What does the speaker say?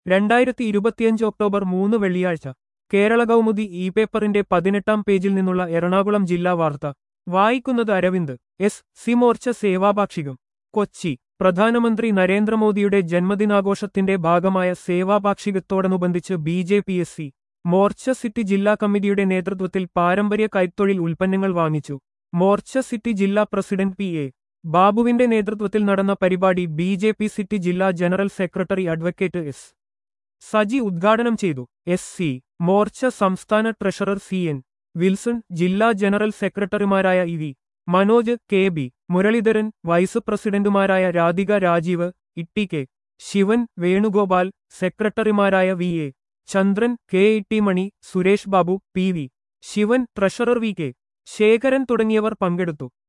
രണ്ടായിരത്തി ഇരുപത്തിയഞ്ച് ഒക്ടോബർ മൂന്ന് വെള്ളിയാഴ്ച കേരള കൗമുദി ഇ പേപ്പറിന്റെ പതിനെട്ടാം പേജിൽ നിന്നുള്ള എറണാകുളം ജില്ലാ വാർത്ത വായിക്കുന്നത് അരവിന്ദ് എസ് സി മോർച്ച സേവാപാക്ഷികം കൊച്ചി പ്രധാനമന്ത്രി നരേന്ദ്രമോദിയുടെ ജന്മദിനാഘോഷത്തിന്റെ ഭാഗമായ സേവാപാക്ഷികത്തോടനുബന്ധിച്ച് B J P S C Morcha city ജില്ലാ കമ്മിറ്റിയുടെ നേതൃത്വത്തിൽ പാരമ്പര്യ കൈത്തൊഴിൽ ഉൽപ്പന്നങ്ങൾ വാങ്ങിച്ചു മോർച്ച സിറ്റി ജില്ലാ പ്രസിഡന്റ് പി എ ബാബുവിന്റെ നേതൃത്വത്തിൽ നടന്ന പരിപാടി ബി ജെ പി സിറ്റി ജില്ലാ general secretary advocate S Saji ഉദ്ഘാടനം ചെയ്തു എസ് സി മോർച്ച സംസ്ഥാന ട്രഷറർ സി എൻ വിൽസൺ ജില്ലാ ജനറൽ സെക്രട്ടറിമാരായ E V Manoj K B Muraleedharan vice പ്രസിഡന്റുമാരായ രാധിക രാജീവ് ഇട്ടി കെ ശിവൻ വേണുഗോപാൽ സെക്രട്ടറിമാരായ V A Chandran K E T Mani Suresh Babu P V Sivan treasurer V K Sekharan തുടങ്ങിയവർ പങ്കെടുത്തു